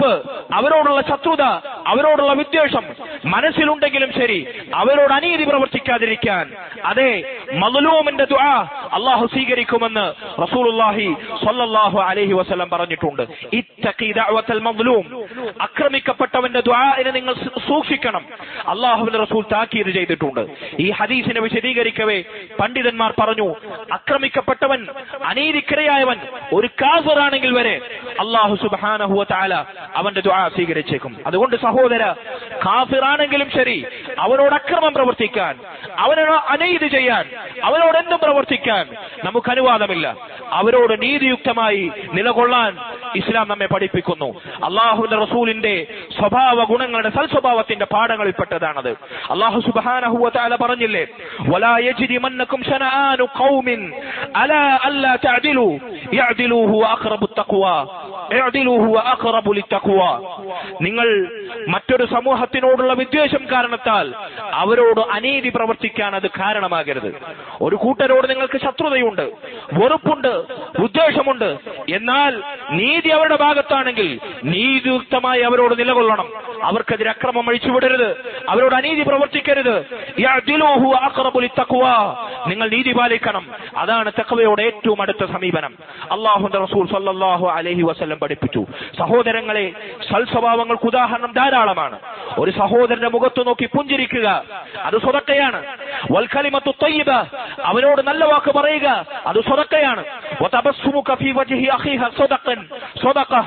അവരോടുള്ള ശത്രുത അവരോടുള്ള വിദ്വേഷം മനസ്സിലുണ്ടെങ്കിലും ശരി അവരോട് അനീതി പ്രവർത്തിക്കാതിരിക്കാൻ അതെ മദ്ലൂമിന്റെ ദുആ അള്ളാഹു സ്വീകരിക്കുമെന്ന് റസൂലുള്ളാഹി സ്വല്ലല്ലാഹു അലൈഹി വസല്ലം പറഞ്ഞിട്ടുണ്ട് ഇത്തഖി ദഅവത്തൽ മദ്ലൂം ആക്രമിക്കപ്പെട്ടവന്റെ ദുആഇനെ നിങ്ങൾ സൂ- സൂക്ഷിക്കണം അള്ളാഹുവിന്റെ റസൂൽ താക്കീത് ചെയ്തിട്ടുണ്ട് ഈ ഹദീസിനെ വിശദീകരിക്കവേ പണ്ഡിതന്മാർ പറഞ്ഞു ആക്രമിക്കപ്പെട്ടവൻ അനീതിക്കിരയായവൻ ഒരു കാഫറാണെങ്കിൽ വരെ അള്ളാഹു സുബ്ഹാനഹു തആല അവന്റെ ദുആ സ്വീകരിച്ചേക്കും അതുകൊണ്ട് സഹോദര കാഫിറാണെങ്കിലും ശരി അവനോട് അക്രമം പ്രവർത്തിക്കാൻ അവനോട് അനീതി ചെയ്യാൻ അവനോട് എന്തും പ്രവർത്തിക്കാൻ നമുക്ക് അനുവാദമില്ല അവരോട് നീതിയുക്തമായി നിലകൊള്ളാൻ ഇസ്ലാം നമ്മെ പഠിപ്പിക്കുന്നു അള്ളാഹുവിന്റെ റസൂലിന്റെ സ്വഭാവ ഗുണങ്ങളുടെ സൽസ്വഭാവത്തിന്റെ പാഠങ്ങളിൽപ്പെട്ടതാണത് അള്ളാഹു സുബ്ഹാനഹു വതആല പറഞ്ഞില്ലേ വലാ യജ്രിമന്നകും ശനആനു ഖൗമിൻ അലാ അല്ലാ തഅദിലു യഅദിലു ഹുവ അഖറബു തഖ്വ ഇഅദിലു ഹുവ അഖറബു ലിത്തഖ്വ നിങ്ങൾ മറ്റൊരു സമൂഹത്തിനോടുള്ള വിദ്വേഷം കാരണത്താൽ അവരോട് അനീതി പ്രവർത്തിക്കാൻ അത് കാരണമാകരുത് ഒരു കൂട്ടരോട് നിങ്ങൾക്ക് ശത്രുതയുണ്ട് വെറുപ്പുണ്ട് ഉദ്ദേശമുണ്ട് എന്നാൽ നീതി അവരുടെ ഭാഗത്താണെങ്കിൽ നീതിയുക്തമായി അവരോട് നിലകൊള്ളണം അവർക്കെതിരെ അക്രമം അഴിച്ചുവിടരുത് അവരോട് അനീതി പ്രവർത്തിക്കരുത് യഅദിലുഹു അഖറബു ലിത്തഖ്വ. നിങ്ങൾ നീതി പാലിക്കണം അതാണ് തഖ്വയുടെ ഏറ്റവും അടുത്ത സമീപനം അള്ളാഹുന്റെ റസൂൽ സല്ലല്ലാഹു അലൈഹി വസല്ലം പഠിപ്പിച്ചു സഹോദരങ്ങളെ സൽസ്വഭാവങ്ങൾക്ക് ഉദാഹരണം ധാരാളമാണ് ഒരു സഹോദരന്റെ മുഖത്ത് നോക്കി പുഞ്ചിരിക്കുക അത് സ്വതക്കയാണ് വൽക്കലിമത്തു തയ്യിബ അവനോട് നല്ല വാക്ക് പറയുക അത് സ്വതക്കയാണ് وتبسمك في وجه أخيك صدقا صدقة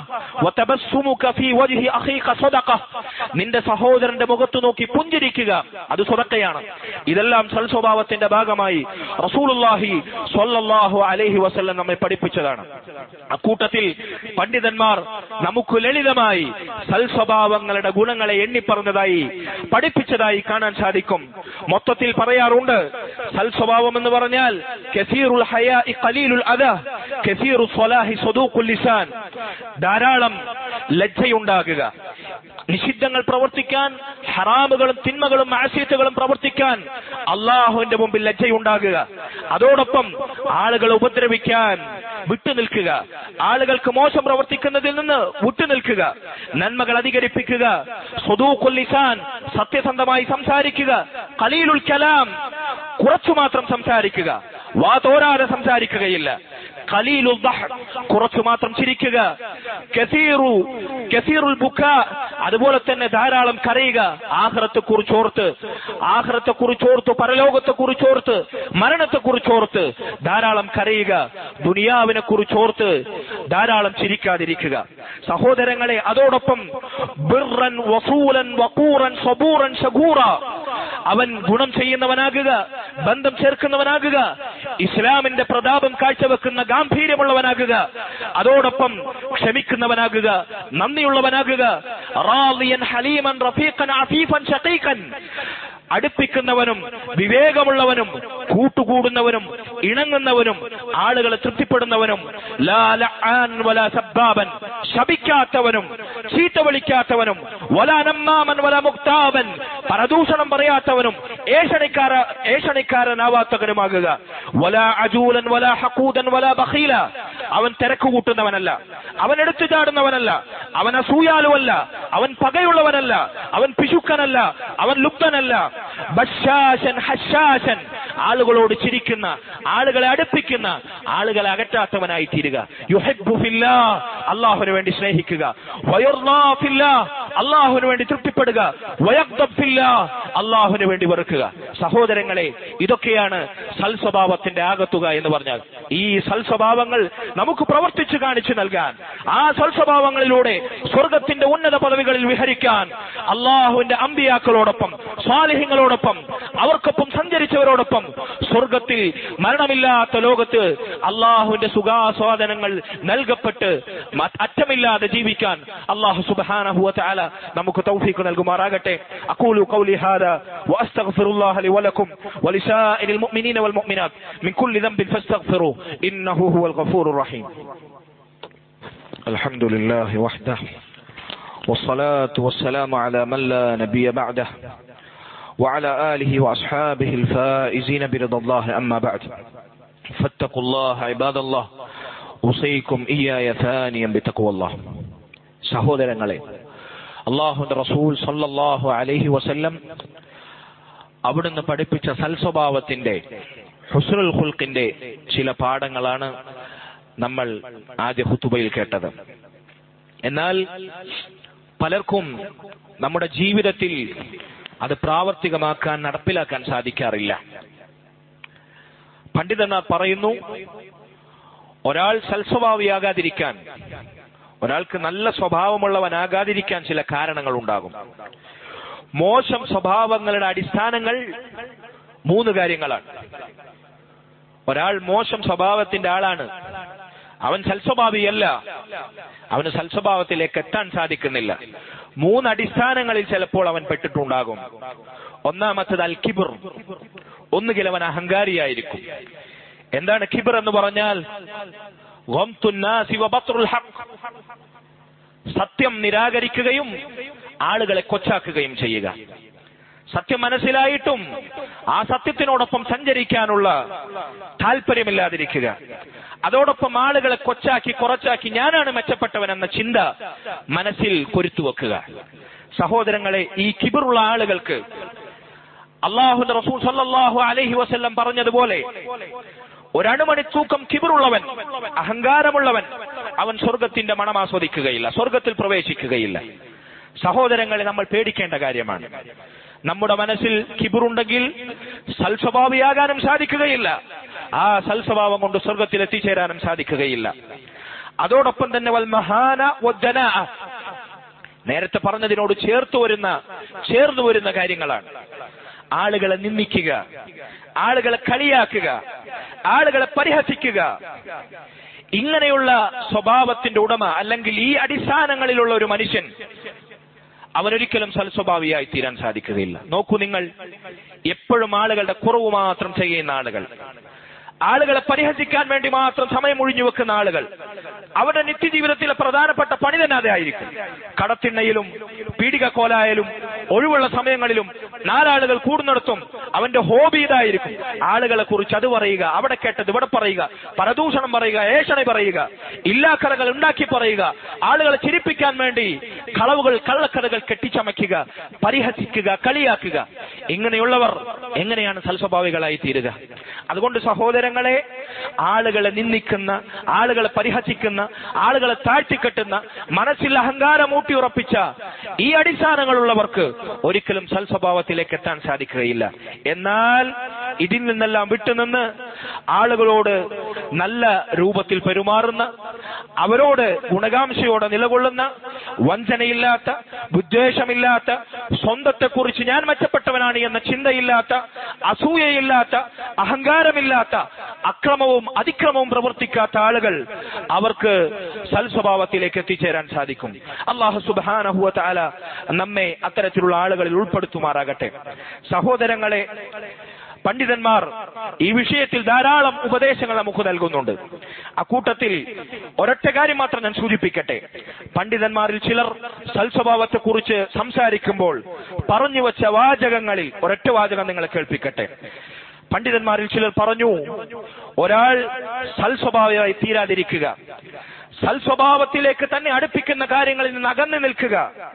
وتبسمك في وجه أخيك صدقة നിന്റെ സഹോദരന്റെ മുഖത്ത് നോക്കി പുഞ്ചിരിക്കുക അത് സ്വതക്കയാണ് ഇതെല്ലാം സൽസ്വഭാവത്തിന്റെ ഭാഗമായി റസൂലുള്ളാഹി സ്വല്ലല്ലാഹു അലൈഹി വസല്ലം നമ്മെ പഠിപ്പിച്ചതാണ് അക്കൂട്ടത്തിൽ പണ്ഡിതന്മാർ നമുക്ക് ലളിതമായി സൽസ്വഭാവങ്ങളുടെ ഗുണങ്ങളെ എണ്ണിപ്പറഞ്ഞതായി പഠിപ്പിച്ചതായി കാണാൻ സാധിക്കും മൊത്തത്തിൽ പറയാറുണ്ട് സൽസ്വഭാവം എന്ന് പറഞ്ഞാൽ കസീറുൽ ഹയാഇ ഖലീലുൽ അദ കസീറു സ്വലാഹി സ്വദൂഖുൽ ലിസാൻ ധാരാളം ലജ്ജയുണ്ടാകുക നിഷിദ്ധങ്ങൾ പ്രവർത്തിക്കാൻ ഹറാമുകളും തിന്മകളും ആശയത്തുകളും പ്രവർത്തിക്കാൻ അള്ളാഹുവിന്റെ മുമ്പിൽ ലജ്ജയുണ്ടാകുക അതോടൊപ്പം ആളുകളെ ഉപദ്രവിക്കാൻ വിട്ടുനിൽക്കുക ആളുകൾക്ക് മോശം പ്രവർത്തിക്കുന്നതിൽ നിന്ന് വിട്ടുനിൽക്കുക നന്മകൾ അധികരിപ്പിക്കുക സ്വദൂഖുൽ ലിസാൻ സത്യസന്ധമായി സംസാരിക്കുക ഖലീലുൽ കലാം കുറച്ചു മാത്രം സംസാരിക്കുക വാ തോരാതെ സംസാരിക്കുകയില്ല ഖലീലുൽ ദഹ് കുറച്ചു മാത്രം ചിരിക്കുക കസീറു കസീറുൽ ബുക്ക അതുപോലെ തന്നെ ധാരാളം കരയുക ആഹ്റത്തെ കുറിച്ചോർത്ത് ആഹ്റത്തെ കുറിച്ചോർത്ത് പരലോകത്തെ കുറിച്ചോർത്ത് മരണത്തെ കുറിച്ചോർത്ത് ധാരാളം കരയുക ദുനിയാവിനെ കുറിച്ചോർത്ത് ധാരാളം ചിരിക്കാതിരിക്കുക സഹോദരങ്ങളെ അതോടൊപ്പം ബിർറൻ വസൂലൻ വക്കൂറൻ സബൂറൻ ഷഗൂറ അവൻ ഗുണം ചെയ്യുന്നവനാകുക ബന്ധം ചേർക്കുന്നവനാകുക ഇസ്ലാമിന്റെ പ്രതാപം കാഴ്ചവെക്കുന്ന ഗാംഭീര്യമുള്ളവനാകുക അതോടൊപ്പം ക്ഷമിക്കുന്നവനാകുക നന്ദിയുള്ളവനാകുക റാളിയൻ ഹലീമൻ റഫീഖൻ അഫീഫൻ ഷഖീഖൻ അടുപ്പിക്കുന്നവനും വിവേകമുള്ളവനും കൂട്ടുകൂടുന്നവനും ഇണങ്ങുന്നവനും ആളുകളെ തൃപ്തിപ്പെടുന്നവനും ലാ ലആൻ വലാ സബ്ബാബൻ ശപിക്കാത്തവനും ചീത്ത വിളിക്കാത്തവനും വലാ നമ്മാമൻ വലാ മുക്താബൻ പരദൂഷണം പറയാത്തവനും ഏഷണിക്കാര ഏഷണിക്കാരനാവാത്തവനുമാകുക വലാ അജൂലൻ വലാ ഹഖൂദൻ വലാ ബഖീല അവൻ തിരക്ക് കൂട്ടുന്നവനല്ല അവൻ എടുത്തു ചാടുന്നവനല്ല അവൻ അസൂയാലുവല്ല അവൻ പകയുള്ളവനല്ല അവൻ പിശുക്കനല്ല അവൻ ലുപ്തനല്ല ബഷാശൻ ഹഷാശൻ ആളുകളോട് ചിരിക്കുന്ന ആളുകളെ അടുപ്പിക്കുന്ന ആളുകളെ അകറ്റാത്തവനായി തീരുക യുഹബ്ബു ഫില്ലാ അള്ളാഹുവിന് വേണ്ടി സ്നേഹിക്കുക വയർലാ ഫില്ലാ അള്ളാഹുവിന് വേണ്ടി തൃപ്തിപ്പെടുക വയഗ്ദബ് ഫില്ലാ അള്ളാഹുവിന് വേണ്ടി വെറുക്കുക സഹോദരങ്ങളെ ഇതൊക്കെയാണ് സൽസ്വഭാവത്തിന്റെ ആകത്തുക എന്ന് പറഞ്ഞാൽ ഈ സൽസ്വഭാവങ്ങൾ നമുക്ക് പ്രവർത്തിച്ചു കാണിച്ചു നൽകാൻ ആ സൽസ്വഭാവങ്ങളിലൂടെ സ്വർഗത്തിന്റെ ഉന്നത പദവികളിൽ വിഹരിക്കാൻ അള്ളാഹുവിന്റെ അമ്പിയാക്കളോടൊപ്പം സ്വാലിഹ്യങ്ങളോടൊപ്പം അവർക്കൊപ്പം സഞ്ചരിച്ചവരോടൊപ്പം സ്വർഗത്തിൽ മരണമില്ലാത്ത ലോകത്ത് അള്ളാഹുവിന്റെ സുഖാസ്വാദനങ്ങൾ നൽകപ്പെട്ട് മ- അറ്റമില്ലാതെ ജീവിക്കാൻ അള്ളാഹു സുബാനഹു തആല നമുക്ക് തൗഫീഖ് നൽകുമാറാകട്ടെ അഖൂലു ഖൗലി ഹാദാ വഅസ്തഗ്ഫിറുല്ലാഹ ലി വലക്കും വലിസാഇരിൽ മുഅ്മിനീന വൽ മുഅ്മിനാത്ത് മിൻ കുല്ലി ദംബിൻ ഫസ്തഗ്ഫിറു ഇന്നഹു ഹുവൽ ഗഫൂറുർ റഹീം الحمد لله وحده والصلاة والسلام على من لا نبي بعده وعلى آله وأصحابه الفائزين برضا الله أما بعد فاتقوا الله عباد الله أوصيكم إياي ثانيا بتقوى الله സഹോദരങ്ങളെ അള്ളാഹുന്റെ റസൂൽ സല്ലല്ലാഹു അലൈഹി വസല്ലം അവിടുന്ന് പഠിപ്പിച്ച സൽസ്വഭാവത്തിന്റെ ഹുസ്നുൽ ഖുൽഖിന്റെ ചില പാഠങ്ങളാണ് നമ്മൾ ആദ്യ ഹുത്തുബയിൽ കേട്ടത് എന്നാൽ പലർക്കും നമ്മുടെ ജീവിതത്തിൽ അത് പ്രാവർത്തികമാക്കാൻ നടപ്പിലാക്കാൻ സാധിക്കാറില്ല പണ്ഡിതന്മാർ പറയുന്നു ഒരാൾ സൽസ്വഭാവിയാകാതിരിക്കാൻ ഒരാൾക്ക് നല്ല സ്വഭാവമുള്ളവനാകാതിരിക്കാൻ ചില കാരണങ്ങൾ ഉണ്ടാകും മോശം സ്വഭാവങ്ങളുടെ അടിസ്ഥാനങ്ങൾ മൂന്ന് കാര്യങ്ങളാണ് ഒരാൾ മോശം സ്വഭാവത്തിന്റെ ആളാണ് അവൻ സൽസ്വഭാവിയല്ല അവന് സൽസ്വഭാവത്തിലേക്ക് എത്താൻ സാധിക്കുന്നില്ല മൂന്ന് അടിസ്ഥാനങ്ങളിൽ ചിലപ്പോൾ അവൻ പെട്ടിട്ടുണ്ടാകും ഒന്നാമത്തത് അൽ കിബിർ ഒന്നുകിൽ അവൻ അഹങ്കാരിയായിരിക്കും എന്താണ് കിബിർ എന്ന് പറഞ്ഞാൽ ഗംതുന്നാസി വബത്റുൽ ഹഖ്. സത്യം നിരാകരിക്കുകയും ആളുകളെ കൊച്ചാക്കുകയും ചെയ്യുക സത്യം മനസ്സിലായിട്ടും ആ സത്യത്തിനോടൊപ്പം സഞ്ചരിക്കാനുള്ള താല്പര്യമില്ലാതിരിക്കുക അതോടൊപ്പം ആളുകളെ കൊച്ചാക്കി കുറച്ചാക്കി ഞാനാണ് മെച്ചപ്പെട്ടവൻ എന്ന ചിന്ത മനസ്സിൽ കൊരുത്തുവെക്കുക സഹോദരങ്ങളെ ഈ കിബിറുള്ള ആളുകൾക്ക് അള്ളാഹുന്റെ റസൂൽ സല്ലല്ലാഹു അലൈഹി വസല്ലം പറഞ്ഞതുപോലെ ഒരണുമണി തൂക്കം കിബിറുള്ളവൻ അഹങ്കാരമുള്ളവൻ അവൻ സ്വർഗത്തിന്റെ മണം ആസ്വദിക്കുകയില്ല സ്വർഗത്തിൽ പ്രവേശിക്കുകയില്ല സഹോദരങ്ങളെ നമ്മൾ പേടിക്കേണ്ട കാര്യമാണ് നമ്മുടെ മനസ്സിൽ കിബിറുണ്ടെങ്കിൽ സൽസ്വഭാവിയാകാനും സാധിക്കുകയില്ല ആ സൽസ്വഭാവം കൊണ്ട് സ്വർഗത്തിൽ എത്തിച്ചേരാനും സാധിക്കുകയില്ല അതോടൊപ്പം തന്നെ വൽ മഹാന വദ്ദനാ. നേരത്തെ പറഞ്ഞതിനോട് ചേർത്ത് വരുന്ന ചേർന്ന് വരുന്ന കാര്യങ്ങളാണ് ആളുകളെ നിന്ദിക്കുക ആളുകളെ കളിയാക്കുക ആളുകളെ പരിഹസിക്കുക ഇങ്ങനെയുള്ള സ്വഭാവത്തിന്റെ ഉടമ അല്ലെങ്കിൽ ഈ അടിസ്ഥാനങ്ങളിലുള്ള ഒരു മനുഷ്യൻ അവനൊരിക്കലും സൽസ്വഭാവിയായി തീരാൻ സാധിക്കുകയില്ല നോക്കൂ നിങ്ങൾ എപ്പോഴും ആളുകളുടെ കുറവ് മാത്രം ചെയ്യുന്ന ആളുകൾ ആളുകളെ പരിഹസിക്കാൻ വേണ്ടി മാത്രം സമയം ഒഴിഞ്ഞു വെക്കുന്ന ആളുകൾ അവരുടെ നിത്യജീവിതത്തിലെ പ്രധാനപ്പെട്ട പണി തന്നെ അതായിരിക്കും കടത്തിണ്ണയിലും പീഡികക്കോലായാലും ഒഴിവുള്ള സമയങ്ങളിലും നാലാളുകൾ കൂടുന്നിടത്തും അവന്റെ ഹോബി ഇതായിരിക്കും ആളുകളെ കുറിച്ച് അത് പറയുക അവിടെ കേട്ടത് ഇവിടെ പറയുക പരദൂഷണം പറയുക ഏഷണി പറയുക ഇല്ലാക്കഥകൾ ഉണ്ടാക്കി പറയുക ആളുകളെ ചിരിപ്പിക്കാൻ വേണ്ടി കളവുകൾ കള്ളക്കഥകൾ കെട്ടിച്ചമയ്ക്കുക പരിഹസിക്കുക കളിയാക്കുക ഇങ്ങനെയുള്ളവർ എങ്ങനെയാണ് സൽസ്വഭാവികളായി തീരുക അതുകൊണ്ട് സഹോദരങ്ങളെ ആളുകളെ നിന്ദിക്കുന്ന ആളുകളെ പരിഹസിക്കുന്ന ആളുകളെ താഴ്ത്തിക്കെട്ടുന്ന മനസ്സിൽ അഹങ്കാരം ഊട്ടിയുറപ്പിച്ച ഈ അടിസ്ഥാനങ്ങളുള്ളവർക്ക് ഒരിക്കലും സൽസ്വഭാവത്തിലേക്ക് എത്താൻ സാധിക്കുകയില്ല എന്നാൽ ഇതിൽ നിന്നെല്ലാം വിട്ടുനിന്ന് ആളുകളോട് നല്ല രൂപത്തിൽ പെരുമാറുന്ന അവരോട് ഗുണകാംക്ഷയോടെ നിലകൊള്ളുന്ന വഞ്ചനയില്ലാത്ത വിദ്വേഷമില്ലാത്ത സ്വന്തത്തെക്കുറിച്ച് ഞാൻ മെച്ചപ്പെട്ടവനാണ് എന്ന ചിന്തയില്ലാത്ത അസൂയയില്ലാത്ത അഹങ്കാരമില്ലാത്ത അക്രമവും അതിക്രമവും പ്രവർത്തിക്കാത്ത ആളുകൾ അവർക്ക് സൽസ്വഭാവത്തിലേക്ക് എത്തിച്ചേരാൻ സാധിക്കും അള്ളാഹു സുബാനഹുവ താല നമ്മെ അത്തരത്തിലുള്ള ആളുകളിൽ ഉൾപ്പെടുത്തുമാറാകട്ടെ സഹോദരങ്ങളെ പണ്ഡിതന്മാർ ഈ വിഷയത്തിൽ ധാരാളം ഉപദേശങ്ങൾ നമുക്ക് നൽകുന്നുണ്ട് അക്കൂട്ടത്തിൽ ഒരൊറ്റ കാര്യം മാത്രം ഞാൻ സൂചിപ്പിക്കട്ടെ പണ്ഡിതന്മാരിൽ ചിലർ സൽസ്വഭാവത്തെക്കുറിച്ച് സംസാരിക്കുമ്പോൾ പറഞ്ഞു വച്ച വാചകങ്ങളിൽ ഒരൊറ്റ വാചകം നിങ്ങളെ കേൾപ്പിക്കട്ടെ പണ്ഡിതന്മാരിൽ ചിലർ പറഞ്ഞു ഒരാൾ സൽസ്വഭാവമായി തീരാതിരിക്കുക സൽസ്വഭാവത്തിലേക്ക് തന്നെ അടുപ്പിക്കുന്ന കാര്യങ്ങളിൽ നിന്ന് അകന്നു നിൽക്കുക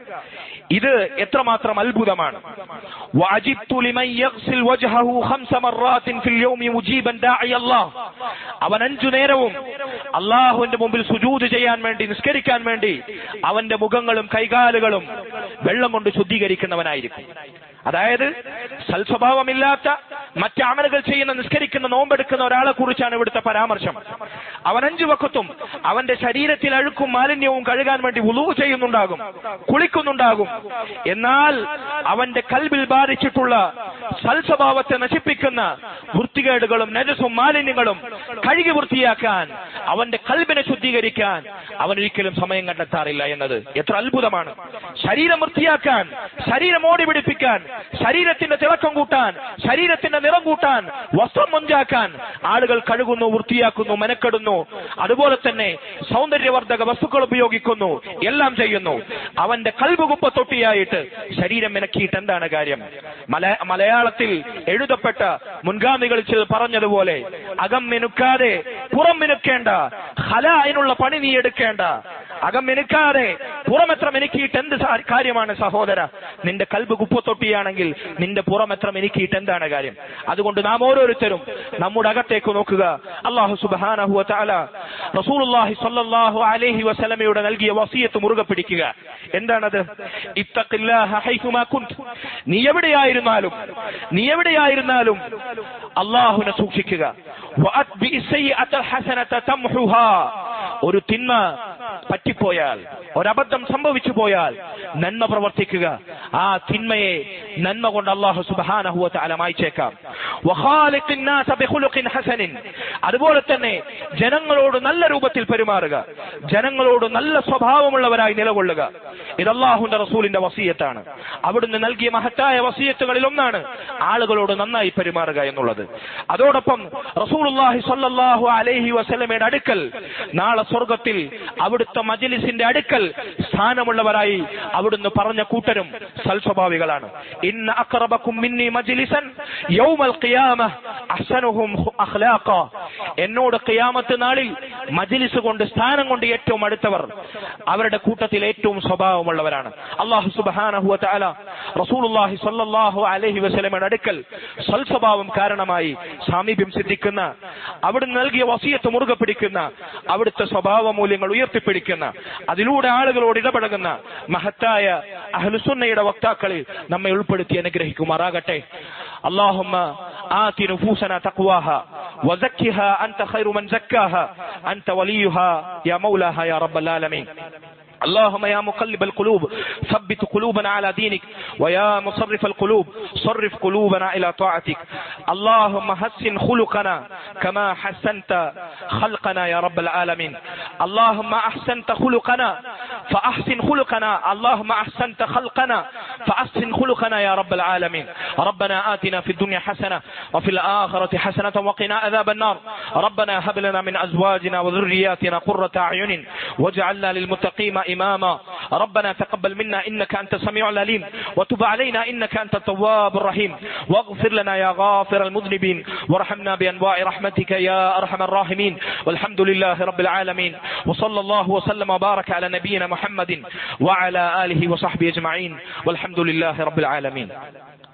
ഇത് എത്രമാത്രം അത്ഭുതമാണ് وعجبت لمن يغسل وجهه خمس مرات في اليوم مجيبا داعي الله അവൻ അഞ്ചു നേരവും അള്ളാഹുവിന്റെ മുമ്പിൽ സുജൂത് ചെയ്യാൻ വേണ്ടി നിസ്കരിക്കാൻ വേണ്ടി അവന്റെ മുഖങ്ങളും കൈകാലുകളും വെള്ളം കൊണ്ട് ശുദ്ധീകരിക്കുന്നവനായിരിക്കും അതായത് സൽസ്വഭാവമില്ലാത്ത മറ്റ് അമലുകൾ ചെയ്യുന്ന നിസ്കരിക്കുന്ന നോമ്പെടുക്കുന്ന ഒരാളെ കുറിച്ചാണ് ഇവിടുത്തെ പരാമർശം അവൻ അഞ്ചു വക്കത്തും അവന്റെ ശരീരത്തിൽ അഴുക്കും മാലിന്യവും കഴുകാൻ വേണ്ടി ഉളുവ് ചെയ്യുന്നുണ്ടാകും കുളിക്കുന്നുണ്ടാകും എന്നാൽ അവന്റെ കൽബിൽ ബാധിച്ചിട്ടുള്ള സൽസ്വഭാവത്തെ നശിപ്പിക്കുന്ന വൃത്തികേടുകളും നജസും മാലിന്യങ്ങളും കഴുകി വൃത്തിയാക്കാൻ അവന്റെ കൽബിനെ ശുദ്ധീകരിക്കാൻ അവൻ ഒരിക്കലും സമയം കണ്ടെത്താറില്ല എന്നത് എത്ര അത്ഭുതമാണ് ശരീരം വൃത്തിയാക്കാൻ ശരീരം ഓടി പിടിപ്പിക്കാൻ ശരീരത്തിന്റെ തിളക്കം കൂട്ടാൻ ശരീരത്തിന്റെ നിറം കൂട്ടാൻ വസ്ത്രം മുഞ്ചാക്കാൻ ആളുകൾ കഴുകുന്നു വൃത്തിയാക്കുന്നു മെനക്കെടുന്നു അതുപോലെ തന്നെ സൗന്ദര്യവർദ്ധക വസ്തുക്കൾ ഉപയോഗിക്കുന്നു എല്ലാം ചെയ്യുന്നു അവന്റെ കൽബുകുപ്പ തൊട്ടിയായിട്ട് ശരീരം മെനക്കിയിട്ട് എന്താണ് കാര്യം മല മലയാളത്തിൽ എഴുതപ്പെട്ട മുൻഗാമികൾ ചില പറഞ്ഞതുപോലെ അകം മിനുക്കാതെ പുറം മിനുക്കേണ്ട ഹല അതിനുള്ള പണി നീ എടുക്കേണ്ട അകം മിനുക്കാതെ പുറമെത്ര മെനിക്കിയിട്ട് എന്ത് സാ- കാര്യമാണ് സഹോദര നിന്റെ കൽബ് കുപ്പത്തൊട്ടിയാണെങ്കിൽ നിന്റെ പുറമെത്ര മെനിക്കിയിട്ട് എന്താണ് കാര്യം അതുകൊണ്ട് നാം ഓരോരുത്തരും നമ്മുടെ അകത്തേക്ക് നോക്കുക അള്ളാഹു സുബാനഹു താല റസൂലുള്ളാഹി സ്വല്ലല്ലാഹു അലൈഹി വസല്ലമയുടെ നൽകിയ വസിയത്ത് മുറുകെ പിടിക്കുക എന്താണത് ഇത്തഖില്ലാഹ ഹൈസുമാ കുന്ത് നീ എവിടെയായിരുന്നാലും നീ എവിടെയായിരുന്നാലും അള്ളാഹുവിനെ സൂക്ഷിക്കുക വഅത്ബിഇ സയ്യിഅത്തൽ ഹസനത തംഹുഹാ ഒരു തിന്മ പറ്റിപ്പോയാൽ ഒരബദ്ധം സംഭവിച്ചു പോയാൽ നന്മ പ്രവർത്തിക്കുക ആ തിന്മയെ നന്മ കൊണ്ട് അള്ളാഹു സുബാനഹുവ താല മായിച്ചേക്കാം വഖാലിഖിൻ നാസ ബിഖുലുഖിൻ ഹസനിൻ അതുപോലെ തന്നെ ജനങ്ങളോട് നല്ല രൂപത്തിൽ പെരുമാറുക ജനങ്ങളോട് നല്ല സ്വഭാവമുള്ളവരായി നിലകൊള്ളുക ഇത് അള്ളാഹുന്റെ റസൂലിന്റെ വസീയത്താണ് അവിടുന്ന് നൽകിയ മഹത്തായ വസീയത്തുകളിൽ ഒന്നാണ് ആളുകളോട് നന്നായി പെരുമാറുക എന്നുള്ളത് അതോടൊപ്പം റസൂലുള്ളാഹി സ്വല്ലല്ലാഹു അലൈഹി വസല്ലമയുടെ അടുക്കൽ നാളെ സ്വർഗത്തിൽ അവിടുത്തെ മജ്ലിസിന്റെ അടുക്കൽ സ്ഥാനമുള്ളവരായി അവിടുന്ന് പറഞ്ഞ കൂട്ടരും സൽസ്വഭാവികളാണ് ഇന്ന അക്റബക്കും മിന്നി മജ്ലിസൻ യൗമൽ ഖിയാമ അഹ്സനുഹും അഖ്ലാഖ എന്നോട് ഖിയാമത്ത് നാളിൽ മജ്ലിസ് കൊണ്ട് സ്ഥാനം കൊണ്ട് ഏറ്റവും അടുത്തവർ അവരുടെ കൂട്ടത്തിൽ ഏറ്റവും സ്വഭാവമുള്ളവരാണ് അള്ളാഹു സുബ്ഹാനഹു വതആല റസൂലുള്ളാഹി സ്വല്ലല്ലാഹു അലൈഹി വസല്ലമയുടെ അടുക്കൽ സൽസ്വഭാവം കാരണമായി സാമീപ്യം സിദ്ധിക്കുന്ന അവിടുന്ന് നൽകിയ വസിയത്ത് മുറുകെ പിടിക്കുന്ന അവിടുത്തെ സ്വഭാവ മൂല്യങ്ങൾ ഉയർത്തിപ്പിടിക്കുന്ന അതിലൂടെ ആളുകളോട് ഇടപഴകുന്ന മഹത്തായ അഹ്ലുസുന്നയുടെ വക്താക്കളിൽ നമ്മെ ഉൾപ്പെടുത്തി അനുഗ്രഹിക്കുമാറാകട്ടെ اللهم آت نفوسنا تقواها وزكها أنت خير من زكاها أنت وليها يا مولاها يا رب العالمين اللهم يا مقلب القلوب ثبت قلوبنا على دينك ويا مصرف القلوب صرف قلوبنا إلى طاعتك اللهم حسن خلقنا كما حسنت خلقنا يا رب العالمين اللهم أحسنت خلقنا فأحسن خلقنا اللهم أحسنت خلقنا فأحسن خلقنا يا رب العالمين ربنا آتنا في الدنيا حسنة وفي الآخرة حسنة وقنا عذاب النار ربنا هب لنا من أزواجنا وذرياتنا قرة أعين واجعلنا للمتقين إماما ربنا تقبل منا إنك أنت السميع العليم وتب علينا إنك أنت التواب الرحيم واغفر لنا يا غافر المذنبين وارحمنا بأنواع رحمتك يا أرحم الراحمين والحمد لله رب العالمين وصلى الله وسلم وبارك على نبينا محمد وعلى آله وصحبه أجمعين والحمد لله رب العالمين